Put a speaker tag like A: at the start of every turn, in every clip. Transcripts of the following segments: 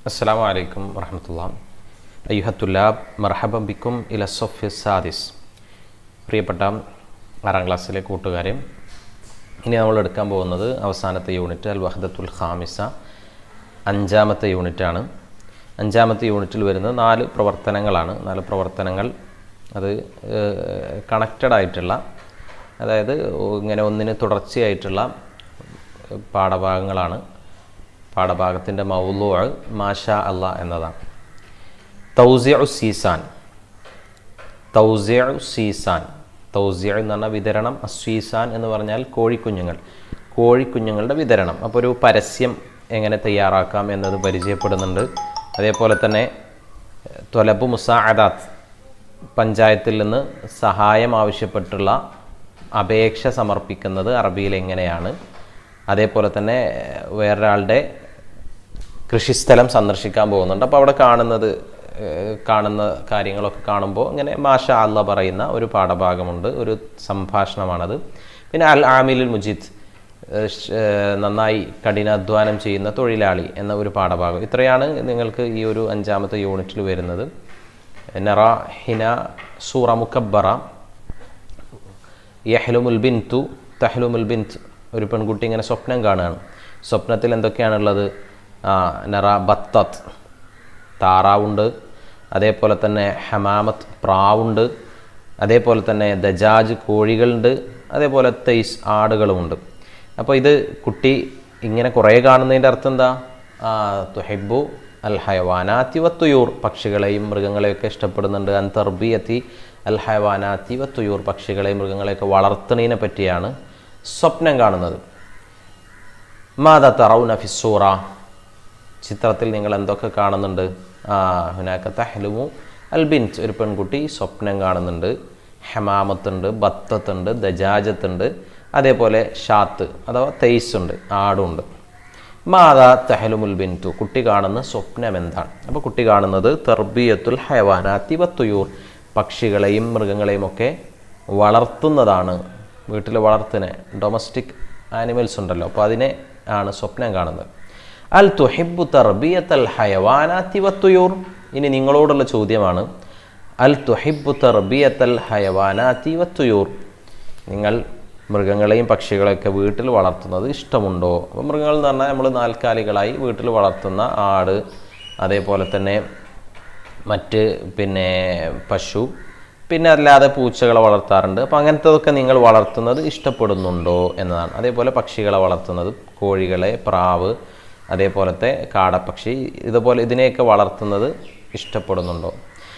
A: അസ്സാം വലൈക്കും വറഹമത്തുള്ള അയ്യുഹത്തുല്ലാബ് മർഹബം ബിക്കും ഇല സൊഫി സാദിസ് പ്രിയപ്പെട്ട ആറാം ക്ലാസ്സിലെ കൂട്ടുകാരെ ഇനി നമ്മൾ എടുക്കാൻ പോകുന്നത് അവസാനത്തെ യൂണിറ്റ് അൽ വഹദത്തുൽ ഖാമിസ അഞ്ചാമത്തെ യൂണിറ്റാണ് അഞ്ചാമത്തെ യൂണിറ്റിൽ വരുന്ന നാല് പ്രവർത്തനങ്ങളാണ് നാല് പ്രവർത്തനങ്ങൾ അത് കണക്റ്റഡ് ആയിട്ടുള്ള അതായത് ഇങ്ങനെ ഒന്നിന് തുടർച്ചയായിട്ടുള്ള പാഠഭാഗങ്ങളാണ് പാഠഭാഗത്തിൻ്റെ മൗലു മാഷ അല്ല എന്നതാണ് തൗസിയു സീസാൻ തൗസിയു സീസാൻ തൗസിയ എന്ന് പറഞ്ഞാൽ വിതരണം അസ്വീസാൻ എന്ന് പറഞ്ഞാൽ കോഴിക്കുഞ്ഞുങ്ങൾ കോഴിക്കുഞ്ഞുങ്ങളുടെ വിതരണം അപ്പോൾ ഒരു പരസ്യം എങ്ങനെ തയ്യാറാക്കാം എന്നത് പരിചയപ്പെടുന്നുണ്ട് അതേപോലെ തന്നെ തൊലബ് മുസാഅദാത്ത് പഞ്ചായത്തിൽ നിന്ന് സഹായം ആവശ്യപ്പെട്ടുള്ള അപേക്ഷ സമർപ്പിക്കുന്നത് അറബിയിൽ എങ്ങനെയാണ് അതേപോലെ തന്നെ വേറൊരാളുടെ കൃഷിസ്ഥലം സന്ദർശിക്കാൻ പോകുന്നുണ്ട് അപ്പോൾ അവിടെ കാണുന്നത് കാണുന്ന കാര്യങ്ങളൊക്കെ കാണുമ്പോൾ ഇങ്ങനെ മാഷ അല്ല പറയുന്ന ഒരു പാഠഭാഗമുണ്ട് ഒരു സംഭാഷണമാണത് പിന്നെ അൽ ആമിലുൽ മുജീദ് നന്നായി കഠിനാധ്വാനം ചെയ്യുന്ന തൊഴിലാളി എന്ന ഒരു പാഠഭാഗം ഇത്രയാണ് നിങ്ങൾക്ക് ഈ ഒരു അഞ്ചാമത്തെ യൂണിറ്റിൽ വരുന്നത് നറ ഹിന സൂറ മുക്കബ്ബറ യഹ്ലുമുൽ ബിൻതു തഹ്ലുമുൽ ബിൻത് ഒരു പെൺകുട്ടി ഇങ്ങനെ സ്വപ്നം കാണുകയാണ് സ്വപ്നത്തിൽ എന്തൊക്കെയാണുള്ളത് നറ ബത്തത്ത് താറാവുണ്ട് അതേപോലെ തന്നെ ഹമാമത്ത് പ്രാവുണ്ട് അതേപോലെ തന്നെ ദജാജ് കോഴികളുണ്ട് അതേപോലെ തെയ്സ് ആടുകളുമുണ്ട് അപ്പോൾ ഇത് കുട്ടി ഇങ്ങനെ കുറേ കാണുന്നതിൻ്റെ അർത്ഥം എന്താ തുഹെബു അൽ ഹയവാനാത്തി വത്തുയൂർ പക്ഷികളെയും മൃഗങ്ങളെയൊക്കെ ഇഷ്ടപ്പെടുന്നുണ്ട് അൻ തർബിയത്തി അൽ ഹയവാനാത്തി വത്തുയൂർ പക്ഷികളെയും മൃഗങ്ങളെയൊക്കെ വളർത്തുന്നതിനെ പറ്റിയാണ് സ്വപ്നം കാണുന്നത് മാത തറൗന ഫിസൂറ ചിത്രത്തിൽ നിങ്ങൾ എന്തൊക്കെ കാണുന്നുണ്ട് ആ ഹുനാക്ക തഹ്ലുമു അൽബിൻസ് ഒരു പെൺകുട്ടി സ്വപ്നം കാണുന്നുണ്ട് ഹെമാമത്തുണ്ട് ബത്തത്തുണ്ട് ദജാജത്തുണ്ട് അതേപോലെ ഷാത്ത് അഥവാ തെയ്സ് ഉണ്ട് ആടുണ്ട് മാതാ തഹലുമുൽ ബിൻതു കുട്ടി കാണുന്ന സ്വപ്നം എന്താണ് അപ്പോൾ കുട്ടി കാണുന്നത് തെർബിയത്തുൽ ഹയവാനാത്തി വത്തുയൂർ പക്ഷികളെയും മൃഗങ്ങളെയും ഒക്കെ വളർത്തുന്നതാണ് വീട്ടിൽ വളർത്തുന്ന ഡൊമസ്റ്റിക് ആനിമൽസ് ഉണ്ടല്ലോ അപ്പോൾ അതിനെ ആണ് സ്വപ്നം കാണുന്നത് അൽ തുഹിബു തർബിയത്തൽ ഹയവാനാത്തി വത്തുയൂർ ഇനി നിങ്ങളോടുള്ള ചോദ്യമാണ് അൽ തുഹിബു തർബിയത്തൽ ഹയവാനാത്തി വത്തുയൂർ നിങ്ങൾ മൃഗങ്ങളെയും പക്ഷികളെയൊക്കെ വീട്ടിൽ വളർത്തുന്നത് ഇഷ്ടമുണ്ടോ അപ്പോൾ മൃഗങ്ങൾ എന്ന് പറഞ്ഞാൽ നമ്മൾ നാൽക്കാലികളായി വീട്ടിൽ വളർത്തുന്ന ആട് അതേപോലെ തന്നെ മറ്റ് പിന്നെ പശു പിന്നെ അല്ലാതെ പൂച്ചകളെ വളർത്താറുണ്ട് അപ്പോൾ അങ്ങനത്തതൊക്കെ നിങ്ങൾ വളർത്തുന്നത് ഇഷ്ടപ്പെടുന്നുണ്ടോ എന്നതാണ് അതേപോലെ പക്ഷികളെ വളർത്തുന്നത് കോഴികളെ പ്രാവ് അതേപോലത്തെ കാടപ്പക്ഷി ഇതുപോലെ ഇതിനെയൊക്കെ വളർത്തുന്നത് ഇഷ്ടപ്പെടുന്നുണ്ടോ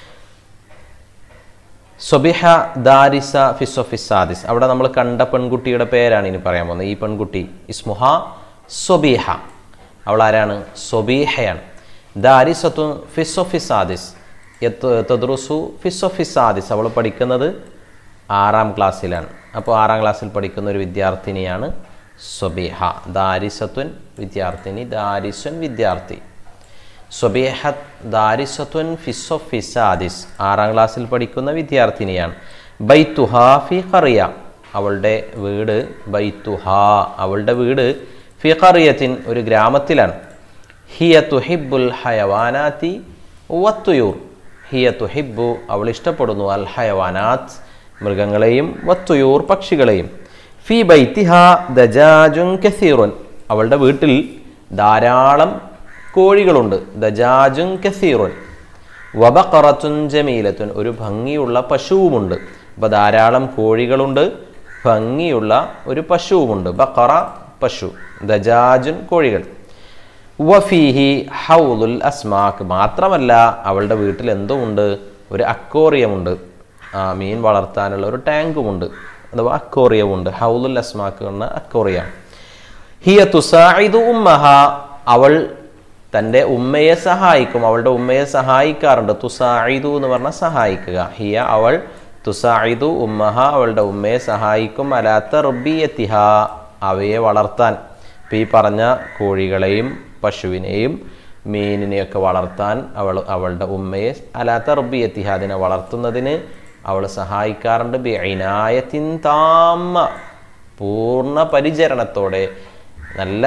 A: സൊബിഹ ദാരിസ ഫിസൊഫിസാദിസ് അവിടെ നമ്മൾ കണ്ട പെൺകുട്ടിയുടെ പേരാണ് ഇനി പറയാൻ പോകുന്നത് ഈ പെൺകുട്ടി ഇസ്മുഹ സൊബീഹ അവൾ ആരാണ് സൊബീഹയാണ് ദാരിസത്തു ഫിസൊഫിസാദിസ് തദ്റുസു ഫിസൊഫിസാദിസ് അവൾ പഠിക്കുന്നത് ആറാം ക്ലാസ്സിലാണ് അപ്പോൾ ആറാം ക്ലാസ്സിൽ പഠിക്കുന്ന ഒരു വിദ്യാർത്ഥിനിയാണ് സ്വബീഹ ദാരിസത്വൻ വിദ്യാർത്ഥിനി ദാരിസ്വൻ വിദ്യാർത്ഥി സ്വബീഹത്ത് ദാരിസത്വൻ ഫിസോ ഫിസാദിസ് ആറാം ക്ലാസ്സിൽ പഠിക്കുന്ന വിദ്യാർത്ഥിനിയാണ് ബൈത്തുഹാ ഫി ഖറിയ അവളുടെ വീട് ബൈത്തുഹാ അവളുടെ വീട് ഫി ഖറിയത്തിൻ ഒരു ഗ്രാമത്തിലാണ് ഹിയ തുഹിബുൽ ഹയവാനാത്തി വത്തുയൂർ ഹിയ തുഹിബു അവൾ ഇഷ്ടപ്പെടുന്നു അൽ ഹയവാനാത്ത് മൃഗങ്ങളെയും വത്തുയൂർ പക്ഷികളെയും ഫി ബൈത്തിഹ ദജാജുൻ കസീറുൻ അവളുടെ വീട്ടിൽ ധാരാളം കോഴികളുണ്ട് ദജാജുൻ കസീറുൻ വബക്കറത്തുൻ ജമീലത്തുൻ ഒരു ഭംഗിയുള്ള പശുവുമുണ്ട് അപ്പോൾ ധാരാളം കോഴികളുണ്ട് ഭംഗിയുള്ള ഒരു പശുവുമുണ്ട് ബക്കറ പശു ദജാജുൻ കോഴികൾ വഫീഹി ഹൗലുൽ അസ്മാക്ക് മാത്രമല്ല അവളുടെ വീട്ടിൽ എന്തുമുണ്ട് ഒരു അക്വോറിയമുണ്ട് ആ മീൻ വളർത്താനുള്ള ഒരു ടാങ്കുമുണ്ട് അഥവാ അക്കോറിയമുണ്ട് ഹൗലുൽ അസ്മാക്ക് എന്ന അക്കോറിയ ഹിയ തുസായിദു ഉമ്മഹ അവൾ തൻ്റെ ഉമ്മയെ സഹായിക്കും അവളുടെ ഉമ്മയെ സഹായിക്കാറുണ്ട് തുസായിദു എന്ന് പറഞ്ഞാൽ സഹായിക്കുക ഹിയ അവൾ തുസായിദു ഉമ്മഹ അവളുടെ ഉമ്മയെ സഹായിക്കും അലാത്ത റബ്ബിയത്തിഹ അവയെ വളർത്താൻ ഇപ്പം ഈ പറഞ്ഞ കോഴികളെയും പശുവിനെയും മീനിനെയൊക്കെ വളർത്താൻ അവൾ അവളുടെ ഉമ്മയെ അലാത്ത റബ്ബിയത്തിഹ അതിനെ വളർത്തുന്നതിന് അവൾ സഹായിക്കാറുണ്ട് ബിനായത്തിൻ താമ പൂർണ്ണ പരിചരണത്തോടെ നല്ല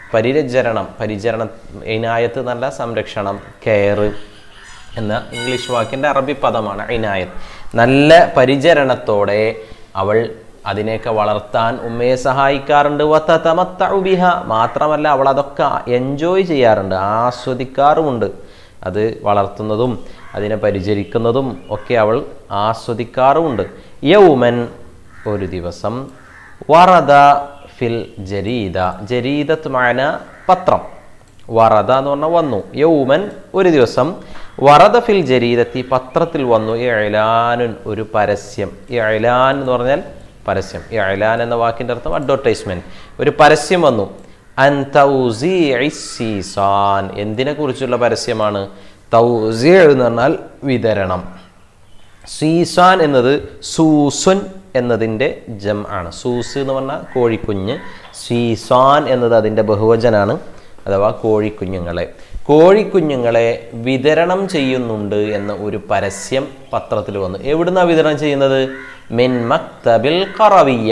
A: പരിചരണം പരിചരണ ഇനായത്ത് നല്ല സംരക്ഷണം കെയർ എന്ന ഇംഗ്ലീഷ് വാക്കിൻ്റെ അറബി പദമാണ് ഇനായത്ത് നല്ല പരിചരണത്തോടെ അവൾ അതിനെയൊക്കെ വളർത്താൻ ഉമ്മയെ സഹായിക്കാറുണ്ട് വത്തതമത്തഉ ബിഹ മാത്രമല്ല അവൾ അതൊക്കെ എൻജോയ് ചെയ്യാറുണ്ട് ആസ്വദിക്കാറുമുണ്ട് അത് വളർത്തുന്നതും അതിനെ പരിചരിക്കുന്നതും ഒക്കെ അവൾ ആസ്വദിക്കാറുമുണ്ട് യൗമൻ ഒരു ദിവസം വറദ ഫിൽ ജരീദ ജരീദത്ത് മാന പത്രം വറദ എന്ന് പറഞ്ഞാൽ വന്നു യൗമൻ ഒരു ദിവസം വറദ ഫിൽ ജരീദത്തി പത്രത്തിൽ വന്നു ഇഴലാനുൻ ഒരു പരസ്യം ഇഴലാൻ എന്ന് പറഞ്ഞാൽ പരസ്യം ഇഴലാൻ എന്ന വാക്കിൻ്റെ അർത്ഥം അഡ്വർടൈസ്മെന്റ് ഒരു പരസ്യം വന്നു അൻ തൗസീഇ സീസാൻ എന്തിനെ കുറിച്ചുള്ള പരസ്യമാണ് തൗസീ എന്ന് പറഞ്ഞാൽ വിതരണം സീസാൻ എന്നത് സൂസുൻ എന്നതിൻ്റെ ജം ആണ് സൂസ് എന്ന് പറഞ്ഞാൽ കോഴിക്കുഞ്ഞ് സീസാൻ എന്നത് അതിൻ്റെ ബഹുവചനാണ് അഥവാ കോഴിക്കുഞ്ഞുങ്ങളെ കോഴിക്കുഞ്ഞുങ്ങളെ വിതരണം ചെയ്യുന്നുണ്ട് എന്ന ഒരു പരസ്യം പത്രത്തിൽ വന്നു എവിടുന്നാണ് വിതരണം ചെയ്യുന്നത് മിൻ മക്തബിൽ കറവിയ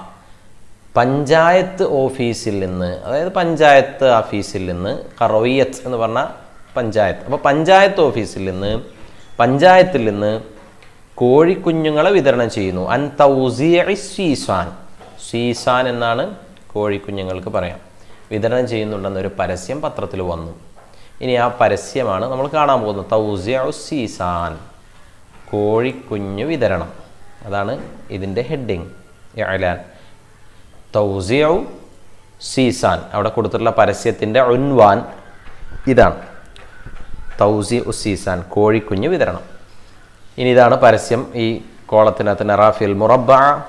A: പഞ്ചായത്ത് ഓഫീസിൽ നിന്ന് അതായത് പഞ്ചായത്ത് ഓഫീസിൽ നിന്ന് കറവിയത്ത് എന്ന് പറഞ്ഞ പഞ്ചായത്ത് അപ്പോൾ പഞ്ചായത്ത് ഓഫീസിൽ നിന്ന് പഞ്ചായത്തിൽ നിന്ന് കോഴിക്കുഞ്ഞുങ്ങളെ വിതരണം ചെയ്യുന്നു അൻ തൗസിയ സീസാൻ സീസാൻ എന്നാണ് കോഴിക്കുഞ്ഞുങ്ങൾക്ക് പറയാം വിതരണം ചെയ്യുന്നുണ്ടെന്നൊരു പരസ്യം പത്രത്തിൽ വന്നു ഇനി ആ പരസ്യമാണ് നമ്മൾ കാണാൻ പോകുന്നത് തൗസിയ സീസാൻ കോഴിക്കുഞ്ഞു വിതരണം അതാണ് ഇതിൻ്റെ ഹെഡിങ് ഇഅലാൻ തൗസിയു സീസാൻ അവിടെ കൊടുത്തിട്ടുള്ള പരസ്യത്തിൻ്റെ ഉൻവാൻ ഇതാണ് തൗസി ഉസീസാൻ കോഴിക്കുഞ്ഞ് വിതരണം ഇനി ഇതാണ് പരസ്യം ഈ കോളത്തിനകത്ത് നറാഫിൽ മുറബ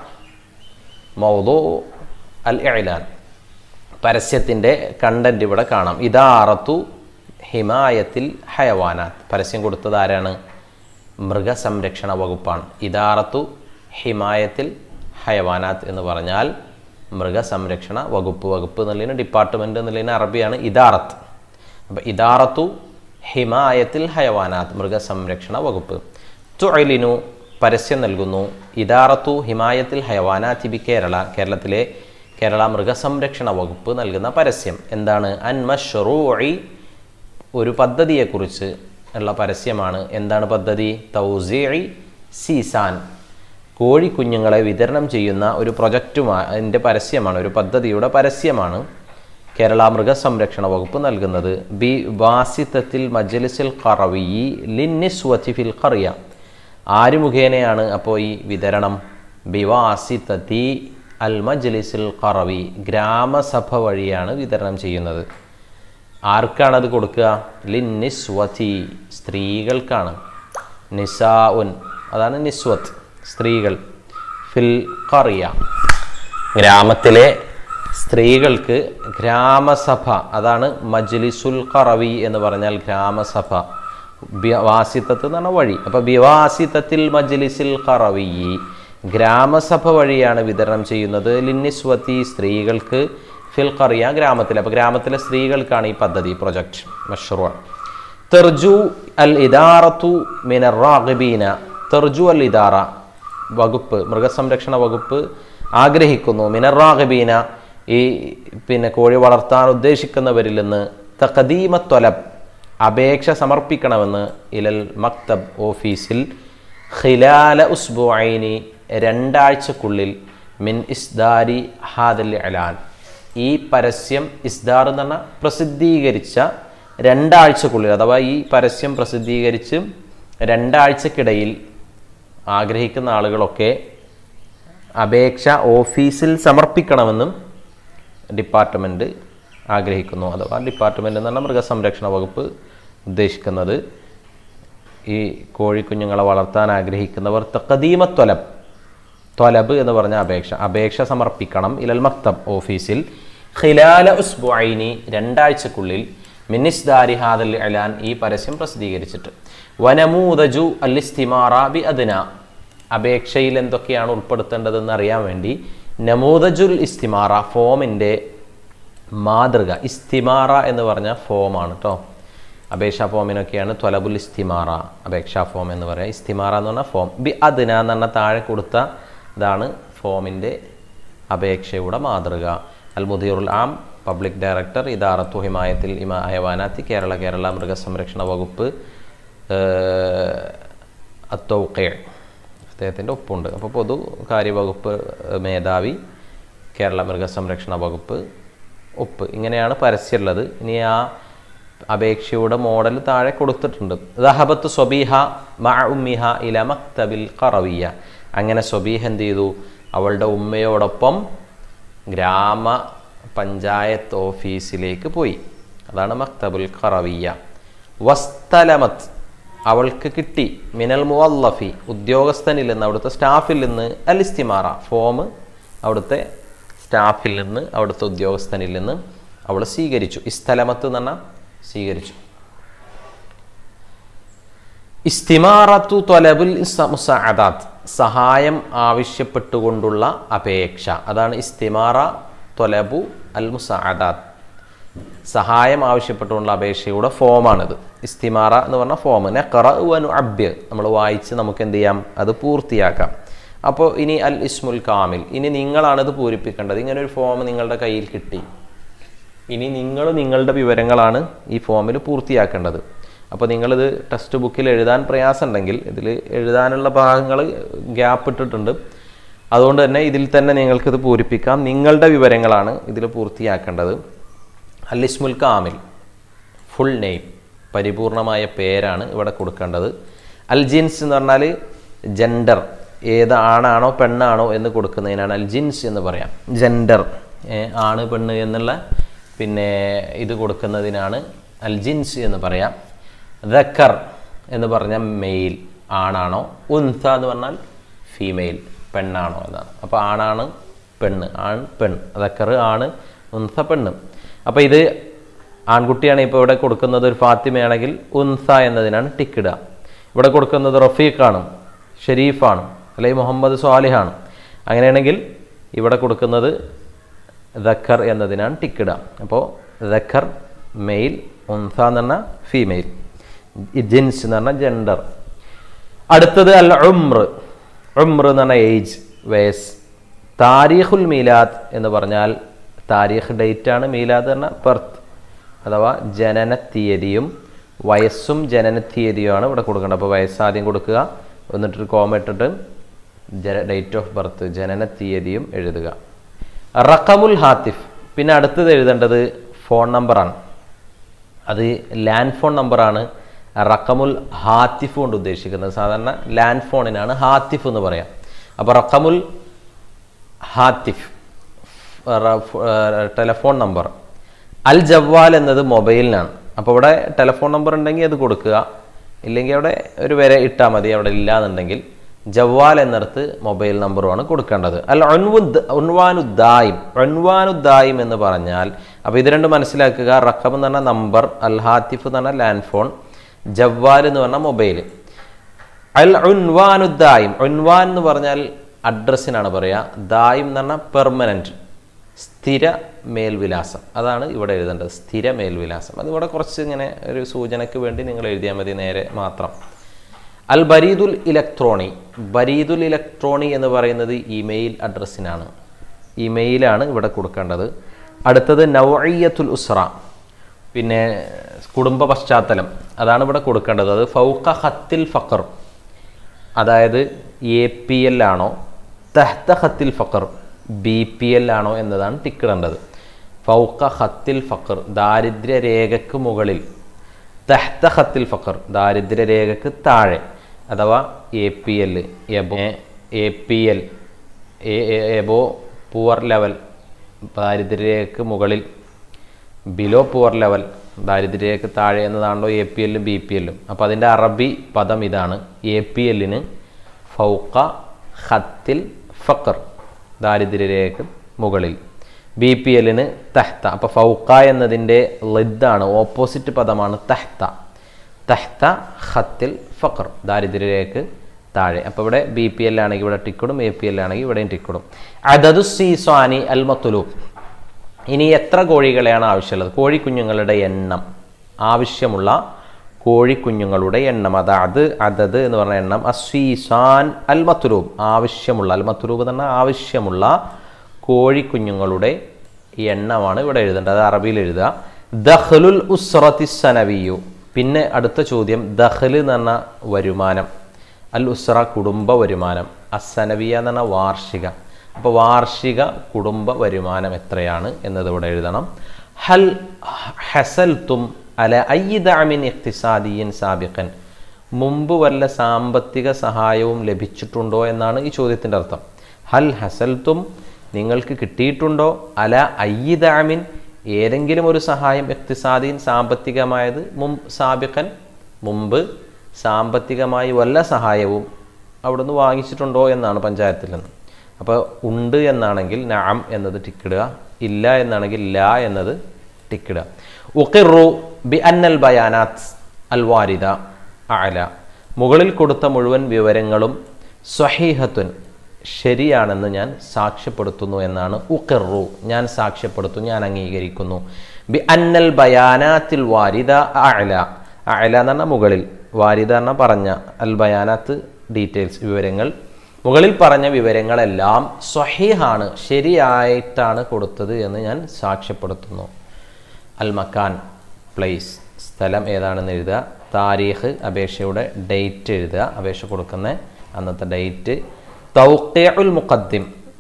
A: മൗദു അൽ ഇലാൻ പരസ്യത്തിൻ്റെ കണ്ടന്റ് ഇവിടെ കാണാം ഇതാറത്തു ഹിമായത്തിൽ ഹയവാനാത്ത് പരസ്യം കൊടുത്തത് ആരാണ് മൃഗസംരക്ഷണ വകുപ്പാണ് ഇതാറത്തു ഹിമായത്തിൽ ഹയവാനാത്ത് എന്ന് പറഞ്ഞാൽ മൃഗസംരക്ഷണ വകുപ്പ് വകുപ്പ് എന്നുള്ളതിന് ഡിപ്പാർട്ട്മെൻറ്റ് എന്നുള്ളതിന് അറബിയാണ് ഇദാറത്ത് അപ്പോൾ ഇദാറത്തു ഹിമായത്തിൽ ഹയവാനാത്ത് മൃഗസംരക്ഷണ വകുപ്പ് തുഅലിനു പരസ്യം നൽകുന്നു ഇദാറത്തു ഹിമായത്തിൽ ഹയവാനാത്തി ബി കേരള കേരളത്തിലെ കേരള മൃഗസംരക്ഷണ വകുപ്പ് നൽകുന്ന പരസ്യം എന്താണ് അൻ മഷ്റൂഇ ഒരു പദ്ധതിയെക്കുറിച്ച് ഉള്ള പരസ്യമാണ് എന്താണ് പദ്ധതി തൗസീഇ സീസാൻ കോഴിക്കുഞ്ഞുങ്ങളെ വിതരണം ചെയ്യുന്ന ഒരു പ്രൊജക്റ്റുമാണ് അതിൻ്റെ പരസ്യമാണ് ഒരു പദ്ധതിയുടെ പരസ്യമാണ് കേരള മൃഗസംരക്ഷണ വകുപ്പ് നൽകുന്നത് ബി വാസിത്തത്തിൽ മജ്ലിസിൽ ഖറവി ലിന്നിസ്വത്തി ഫിൽ ഖറിയ ആര് മുഖേനയാണ് അപ്പോൾ ഈ വിതരണം ബിവാസിത്തത്തി അൽ മജ്ലിസിൽ ഖറവി ഗ്രാമസഭ വഴിയാണ് വിതരണം ചെയ്യുന്നത് ആർക്കാണ് അത് കൊടുക്കുക ലിന്നിസ്വതി സ്ത്രീകൾക്കാണ് നിസാ ഉൻ അതാണ് നിസ്വത്ത് സ്ത്രീകൾ ഫിൽ ഖറിയ ഗ്രാമത്തിലെ സ്ത്രീകൾക്ക് ഗ്രാമസഭ അതാണ് മജ്ലിസുൽ ഖറവി എന്ന് പറഞ്ഞാൽ ഗ്രാമസഭ വാസിത്തത്ത് എന്ന് പറഞ്ഞ വഴി അപ്പോൾ ബിവാസിത്തത്തിൽ മജ്ലിസിൽ ഖറവി ഗ്രാമസഭ വഴിയാണ് വിതരണം ചെയ്യുന്നത് ലിന്നിസ്വത്തി സ്ത്രീകൾക്ക് ഫിൽ ഖറിയ ഗ്രാമത്തിൽ അപ്പോൾ ഗ്രാമത്തിലെ സ്ത്രീകൾക്കാണ് ഈ പദ്ധതി പ്രൊജക്ട് മഷ്റൂർ തെർജു അൽ ഇദാറത്തു മിനർ റാഗിബീന തെർജു അൽ ഇദാറ വകുപ്പ് മൃഗസംരക്ഷണ വകുപ്പ് ആഗ്രഹിക്കുന്നു മിനർ റാഗിബീന ഈ പിന്നെ കോഴി വളർത്താൻ ഉദ്ദേശിക്കുന്നവരിൽ നിന്ന് തഖദീമ ത്വലബ് അപേക്ഷ സമർപ്പിക്കണമെന്ന് ഇലൽ മക്തബ് ഓഫീസിൽ ഖിലാല ഉസ്ബുഐനി രണ്ടാഴ്ചക്കുള്ളിൽ മിൻ ഇസ്ദാരി ഹാദൽ അലാൻ ഈ പരസ്യം ഇസ്ദാർ എന്ന് പറഞ്ഞാൽ പ്രസിദ്ധീകരിച്ച രണ്ടാഴ്ചക്കുള്ളിൽ അഥവാ ഈ പരസ്യം പ്രസിദ്ധീകരിച്ച് രണ്ടാഴ്ചക്കിടയിൽ ആഗ്രഹിക്കുന്ന ആളുകളൊക്കെ അപേക്ഷ ഓഫീസിൽ സമർപ്പിക്കണമെന്നും ഡിപ്പാർട്ട്മെൻറ്റ് ആഗ്രഹിക്കുന്നു അഥവാ ഡിപ്പാർട്ട്മെൻറ്റ് എന്ന് പറഞ്ഞാൽ മൃഗസംരക്ഷണ വകുപ്പ് ഉദ്ദേശിക്കുന്നത് ഈ കോഴിക്കുഞ്ഞുങ്ങളെ വളർത്താൻ ആഗ്രഹിക്കുന്നവർ തക്കദീമ ത്വലബ് ത്വലബ് എന്ന് പറഞ്ഞ അപേക്ഷ അപേക്ഷ സമർപ്പിക്കണം ഇലൽ മക്തബ് ഓഫീസിൽ ഖിലാല ഉസ്ബുഐനി രണ്ടാഴ്ചക്കുള്ളിൽ മിനിസ്ദാരി ഹാദൽ അലാൻ ഈ പരസ്യം പ്രസിദ്ധീകരിച്ചിട്ട് വനമൂദജു അല്ലിസ്തിമാറ ബി അദ്ന അപേക്ഷയിൽ എന്തൊക്കെയാണ് ഉൾപ്പെടുത്തേണ്ടതെന്ന് അറിയാൻ വേണ്ടി നമൂദജുൽ ഇസ്തിമാറ ഫോമിൻ്റെ മാതൃക ഇസ്തിമാറ എന്ന് പറഞ്ഞ ഫോമാണ് കേട്ടോ അപേക്ഷാ ഫോമിനൊക്കെയാണ് ത്വലബുൽ ഇസ്തിമാറ അപേക്ഷാ ഫോം എന്ന് പറയുക ഇസ്തിമാറ എന്ന് പറഞ്ഞാൽ ഫോം ബി അദ്ന എന്ന് പറഞ്ഞാൽ താഴെ കൊടുത്ത ഇതാണ് ഫോമിൻ്റെ അപേക്ഷയുടെ മാതൃക അൽ മുദീറുൽ ആം പബ്ലിക് ഡയറക്ടർ ഇദാറത്തു ഹിമായത്തിൽ ഇമാ ഹയവാനാത്തി കേരള കേരള മൃഗസംരക്ഷണ വകുപ്പ് അത്തൗക്കേ അദ്ദേഹത്തിൻ്റെ ഒപ്പുണ്ട് അപ്പോൾ പൊതു കാര്യവകുപ്പ് ഏഹ്, മേധാവി കേരള മൃഗസംരക്ഷണ വകുപ്പ് ഒപ്പ് ഇങ്ങനെയാണ് പരസ്യമുള്ളത് ഇനി ആ അപേക്ഷയുടെ മോഡൽ താഴെ കൊടുത്തിട്ടുണ്ട് ദഹബത്ത് സ്വബീഹ മഅ ഉമ്മിഹ ഇല മക്തബിൽ ഖറവിയ അങ്ങനെ സ്വബീഹ് എന്ത് ചെയ്തു അവളുടെ ഉമ്മയോടൊപ്പം ഗ്രാമ പഞ്ചായത്ത് ഓഫീസിലേക്ക് പോയി അതാണ് മക്തബുൽ ഖറവിയ വസ്തലമത്ത് അവൾക്ക് കിട്ടി മിനൽ മുവല്ലഫി ഉദ്യോഗസ്ഥനിൽ നിന്ന് അവിടുത്തെ സ്റ്റാഫിൽ നിന്ന് അൽ ഇസ്തിമാറ ഫോം അവിടുത്തെ സ്റ്റാഫിൽ നിന്ന് അവിടുത്തെ ഉദ്യോഗസ്ഥനിൽ നിന്ന് അവൾ സ്വീകരിച്ചു ഇസ്തലമത്ത് എന്ന് പറഞ്ഞാൽ സ്വീകരിച്ചു ഇസ്തിമാറത്തു തൊലബുൽ മുസാദാത്ത് സഹായം ആവശ്യപ്പെട്ടുകൊണ്ടുള്ള അപേക്ഷ അതാണ് ഇസ്തിമാറ തൊലബു അൽ മുസാദാത്ത് സഹായം ആവശ്യപ്പെട്ടുകൊണ്ടുള്ള അപേക്ഷയുടെ ഫോമാണിത് ഇസ്തിമാറ എന്ന് പറഞ്ഞ ഫോം നെക്കറ വനു അബ്യ നമ്മൾ വായിച്ച് നമുക്ക് എന്ത് ചെയ്യാം അത് പൂർത്തിയാക്കാം അപ്പോൾ ഇനി അൽ ഇസ്മുൽ കാമിൽ ഇനി നിങ്ങളാണിത് പൂരിപ്പിക്കേണ്ടത് ഇങ്ങനെ ഒരു ഫോം നിങ്ങളുടെ കയ്യിൽ കിട്ടി ഇനി നിങ്ങൾ നിങ്ങളുടെ വിവരങ്ങളാണ് ഈ ഫോമിൽ പൂർത്തിയാക്കേണ്ടത് അപ്പോൾ നിങ്ങളിത് ടെക്സ്റ്റ് ബുക്കിൽ എഴുതാൻ പ്രയാസമുണ്ടെങ്കിൽ ഇതിൽ എഴുതാനുള്ള ഭാഗങ്ങൾ ഗ്യാപ്പ് ഇട്ടിട്ടുണ്ട് അതുകൊണ്ട് തന്നെ ഇതിൽ തന്നെ നിങ്ങൾക്കിത് പൂരിപ്പിക്കാം നിങ്ങളുടെ വിവരങ്ങളാണ് ഇതിൽ പൂർത്തിയാക്കേണ്ടത് അൽ ഇസ്മുൽ കാമിൽ ഫുൾ നെയിം പരിപൂർണമായ പേരാണ് ഇവിടെ കൊടുക്കേണ്ടത് അൽ ജിൻസ് എന്ന് പറഞ്ഞാൽ ജെൻഡർ ഏത് ആണാണോ പെണ്ണാണോ എന്ന് കൊടുക്കുന്നതിനാണ് അൽ ജിൻസ് എന്ന് പറയാം ജെൻഡർ ആണ് പെണ്ണ് എന്നുള്ള പിന്നെ ഇത് കൊടുക്കുന്നതിനാണ് അൽ ജിൻസ് എന്ന് പറയാം ദക്കർ എന്ന് പറഞ്ഞാൽ മെയിൽ ആണാണോ ഉൻസ എന്ന് പറഞ്ഞാൽ ഫീമെയിൽ പെണ്ണാണോ എന്നാണ് അപ്പോൾ ആണാണ് പെണ്ണ് ആൺ പെൺ ദക്കർ ആണ് ഉൻസ പെണ്ണ് അപ്പോൾ ഇത് ആൺകുട്ടിയാണ് ഇപ്പോൾ ഇവിടെ കൊടുക്കുന്നത് ഒരു ഫാത്തിമയാണെങ്കിൽ ഉൻസ എന്നതിനാണ് ടിക്കിടുക ഇവിടെ കൊടുക്കുന്നത് റഫീഖാണ് ഷെരീഫാണ് അല്ലെങ്കിൽ മുഹമ്മദ് സ്വാലിഹാണ് അങ്ങനെയാണെങ്കിൽ ഇവിടെ കൊടുക്കുന്നത് ദക്കർ എന്നതിനാണ് ടിക്കിടുക അപ്പോൾ ദക്കർ മെയിൽ ഉൻസ എന്ന് പറഞ്ഞാൽ ഫീമെയിൽ ജിൻസ് എന്ന് പറഞ്ഞാൽ ജെൻഡർ അടുത്തത് അൽ ഉമ്ര ഉമ്ര എന്ന് പറഞ്ഞാൽ ഏജ് വയസ് താരീഖുൽ മീലാദ് എന്ന് പറഞ്ഞാൽ താരീഖ് ഡേറ്റ് ആണ് മീലാദ് പറഞ്ഞ ബർത്ത് അഥവാ ജനന തീയതിയും വയസ്സും ജനന തീയതിയുമാണ് ഇവിടെ കൊടുക്കേണ്ടത് അപ്പോൾ വയസ്സ് ആദ്യം കൊടുക്കുക എന്നിട്ടൊരു കോമ ഇട്ടിട്ട് ജന ഡേറ്റ് ഓഫ് ബർത്ത് ജനന തീയതിയും എഴുതുക റഖമുൽ ഹാത്തിഫ് പിന്നെ അടുത്തത് എഴുതേണ്ടത് ഫോൺ നമ്പറാണ് അത് ലാൻഡ് ഫോൺ നമ്പറാണ് റക്കമുൽ ഹാത്തിഫ് കൊണ്ട് ഉദ്ദേശിക്കുന്നത് സാധാരണ ലാൻഡ് ഫോണിനാണ് ഹാത്തിഫ് എന്ന് പറയാം അപ്പോൾ റക്കമുൽ ഹാത്തിഫ് ടെലഫോൺ നമ്പർ അൽ ജവാൽ എന്നത് മൊബൈലിനാണ് അപ്പോൾ ഇവിടെ ടെലഫോൺ നമ്പർ ഉണ്ടെങ്കിൽ അത് കൊടുക്കുക ഇല്ലെങ്കിൽ അവിടെ ഒരു വരെ ഇട്ടാൽ മതി അവിടെ ഇല്ലാന്നുണ്ടെങ്കിൽ ജവാൽ എന്നിടത്ത് മൊബൈൽ നമ്പറുമാണ് കൊടുക്കേണ്ടത് അൽ ഒൻവാനുദ്ദായിം ഒൻവാനുദ്ദായിം എന്ന് പറഞ്ഞാൽ അപ്പോൾ ഇത് രണ്ട് മനസ്സിലാക്കുക റക്കം എന്ന് പറഞ്ഞാൽ നമ്പർ അൽ ഹാത്തിഫ് എന്ന് പറഞ്ഞാൽ ലാൻഡ് ഫോൺ ജവാൽ എന്ന് പറഞ്ഞാൽ മൊബൈൽ അൽ ഉൻവാനുദ്ദായിം ഉൻവാൻ എന്ന് പറഞ്ഞാൽ അഡ്രസ്സിനാണ് പറയുക ദായിം എന്ന് പറഞ്ഞാൽ പെർമനൻറ്റ് സ്ഥിര മേൽവിലാസം അതാണ് ഇവിടെ എഴുതേണ്ടത് സ്ഥിര മേൽവിലാസം അത് ഇവിടെ കുറച്ച് ഇങ്ങനെ ഒരു സൂചനയ്ക്ക് വേണ്ടി നിങ്ങൾ എഴുതിയാൽ മതി നേരെ മാത്രം അൽ ബരീദുൽ ഇലക്ട്രോണി ബരീദുൽ ഇലക്ട്രോണി എന്ന് പറയുന്നത് ഇമെയിൽ അഡ്രസ്സിനാണ് ഇമെയിലാണ് ഇവിടെ കൊടുക്കേണ്ടത് അടുത്തത് നവയ്യത്തുൽ ഉസ്ര പിന്നെ കുടുംബ പശ്ചാത്തലം അതാണ് ഇവിടെ കൊടുക്കേണ്ടത് അത് ഫൗക്ക ഹത്തിൽ ഫക്കർ അതായത് എ പി എൽ ആണോ തെഹ്ത ഹത്തിൽ ഫക്കർ ബി പി എൽ ആണോ എന്നതാണ് ടിക്കിടേണ്ടത് ഫൗക്ക ഹത്തിൽ ഫക്കർ ദാരിദ്ര്യരേഖയ്ക്ക് മുകളിൽ തെഹ്ത ഹത്തിൽ ഫക്കർ ദാരിദ്ര്യരേഖയ്ക്ക് താഴെ അഥവാ A P L above A P L above poor level ദാരിദ്ര്യരേഖയ്ക്ക് മുകളിൽ ബിലോ പുവർ ലെവൽ ദാരിദ്ര്യരേഖയ്ക്ക് താഴെ എന്നതാണല്ലോ എ പി എല്ലും ബി പി എല്ലും അപ്പോൾ അതിൻ്റെ അറബി പദം ഇതാണ് എ പി എല്ലിന് ഫൗക്ക ഹത്തിൽ ഫക്കർ ദാരിദ്ര്യരേഖയ്ക്ക് മുകളിൽ ബി പി എല്ലിന് തെഹ്ത അപ്പോൾ ഫൗക്ക എന്നതിൻ്റെ ലിദ്ദാണ് ഓപ്പോസിറ്റ് പദമാണ് തെഹ്ത തെഹ്ത ഹത്തിൽ ഫക്കർ ദാരിദ്ര്യരേഖയ്ക്ക് താഴെ അപ്പോൾ ഇവിടെ ബി പി എൽ ആണെങ്കിൽ ഇവിടെ ടിക്കിടും എ പി എൽ ആണെങ്കിൽ ഇവിടെയും ടിക്കിടും അതതു സീസ്വാനി അൽ മത്തുലൂബ് ഇനി എത്ര കോഴികളെയാണ് ആവശ്യമുള്ളത് കോഴിക്കുഞ്ഞുങ്ങളുടെ എണ്ണം ആവശ്യമുള്ള കോഴിക്കുഞ്ഞുങ്ങളുടെ എണ്ണം അതാത് അതത് എന്ന് പറഞ്ഞ എണ്ണം അസ്വീസാൻ അൽ മത്തുലൂബ് ആവശ്യമുള്ള അൽ മത്തുലൂബ് എന്ന് പറഞ്ഞാൽ ആവശ്യമുള്ള കോഴിക്കുഞ്ഞുങ്ങളുടെ എണ്ണമാണ് ഇവിടെ എഴുതേണ്ടത് അത് അറബിയിൽ എഴുതുക ദഹ്ലുൽ ഉസ്രത്തി സനവിയു പിന്നെ അടുത്ത ചോദ്യം ദഹ്ല് എന്ന് പറഞ്ഞ വരുമാനം അൽ ഉസ്ര കുടുംബ വരുമാനം അസനവിയ എന്ന് പറഞ്ഞ വാർഷിക അപ്പോൾ വാർഷിക കുടുംബ വരുമാനം എത്രയാണ് എന്നത് ഇവിടെ എഴുതണം ഹൽ ഹസൽ തും അല അയ്യിദാമിൻ ഇഖ്തിസാദിയൻ സാബിഖൻ മുമ്പ് വല്ല സാമ്പത്തിക സഹായവും ലഭിച്ചിട്ടുണ്ടോ എന്നാണ് ഈ ചോദ്യത്തിൻ്റെ അർത്ഥം ഹൽ ഹസൽത്തും നിങ്ങൾക്ക് കിട്ടിയിട്ടുണ്ടോ അല അയ്യിദാമിൻ ഏതെങ്കിലും ഒരു സഹായം ഇഖ്തിസാദീൻ സാമ്പത്തികമായത് മും സാബിഖൻ മുമ്പ് സാമ്പത്തികമായി വല്ല സഹായവും അവിടുന്ന് വാങ്ങിച്ചിട്ടുണ്ടോ എന്നാണ് പഞ്ചായത്തിൽ നിന്ന് അപ്പോൾ ഉണ്ട് എന്നാണെങ്കിൽ നാം എന്നത് ടിക്കിടുക ഇല്ല എന്നാണെങ്കിൽ ലാ എന്നത് ടിക്കിടുക ഉഖിറു ബി അന്നൽ ബയാനാത്ത് അൽ വാരിദ അല മുകളിൽ കൊടുത്ത മുഴുവൻ വിവരങ്ങളും സ്വഹീഹത്തുൻ ശരിയാണെന്ന് ഞാൻ സാക്ഷ്യപ്പെടുത്തുന്നു എന്നാണ് ഉഖിറു ഞാൻ സാക്ഷ്യപ്പെടുത്തുന്നു ഞാൻ അംഗീകരിക്കുന്നു ബി അന്നൽ ബയാനാത്തിൽ വാരിദ അല അല എന്ന് പറഞ്ഞാൽ മുകളിൽ വാരിദ എന്ന പറഞ്ഞ അൽ ബയാനാത്ത് ഡീറ്റെയിൽസ് വിവരങ്ങൾ മുകളിൽ പറഞ്ഞ വിവരങ്ങളെല്ലാം സ്വഹീഹാണ് ശരിയായിട്ടാണ് കൊടുത്തത് എന്ന് ഞാൻ സാക്ഷ്യപ്പെടുത്തുന്നു അൽ മക്കാൻ പ്ലേസ് സ്ഥലം ഏതാണെന്ന് എഴുതുക താരീഖ് അപേക്ഷയുടെ ഡേറ്റ് എഴുതുക അപേക്ഷ കൊടുക്കുന്ന അന്നത്തെ ഡേറ്റ് തൗഖിഉൽ മുഖദ്ദിം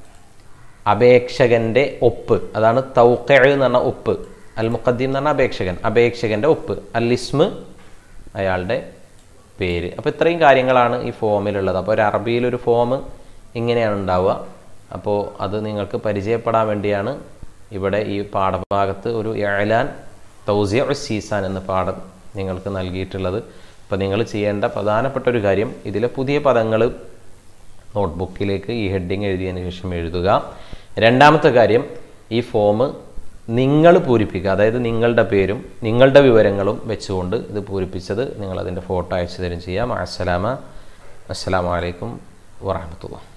A: അപേക്ഷകന്റെ ഒപ്പ് അതാണ് തൗഖ എന്ന് പറഞ്ഞ ഒപ്പ് അൽ മുഖദ്ദിം എന്ന് പറഞ്ഞ അപേക്ഷകൻ അപേക്ഷകന്റെ ഒപ്പ് അൽ ഇസ്മ് അയാളുടെ പേര് അപ്പോൾ ഇത്രയും കാര്യങ്ങളാണ് ഈ ഫോമിലുള്ളത് അപ്പോൾ ഒരു അറബിയിലൊരു ഫോം ഇങ്ങനെയാണ് ഉണ്ടാവുക അപ്പോൾ അത് നിങ്ങൾക്ക് പരിചയപ്പെടാൻ വേണ്ടിയാണ് ഇവിടെ ഈ പാഠഭാഗത്ത് ഒരു ഏലാൻ തൗസിയ സീസാൻ എന്ന പാഠം നിങ്ങൾക്ക് നൽകിയിട്ടുള്ളത് അപ്പോൾ നിങ്ങൾ ചെയ്യേണ്ട പ്രധാനപ്പെട്ട ഒരു കാര്യം ഇതിലെ പുതിയ പദങ്ങൾ നോട്ട്ബുക്കിലേക്ക് ഈ ഹെഡിങ് എഴുതിയതിന് ശേഷം എഴുതുക രണ്ടാമത്തെ കാര്യം ഈ ഫോം നിങ്ങൾ പൂരിപ്പിക്കുക അതായത് നിങ്ങളുടെ പേരും നിങ്ങളുടെ വിവരങ്ങളും വെച്ചുകൊണ്ട് ഇത് പൂരിപ്പിച്ചത് നിങ്ങൾ അതിൻ്റെ ഫോട്ടോ അയച്ചു തരും ചെയ്യാം അസ്സലാമ അസ്സലാമലൈക്കും വറഹമത്തുള്ള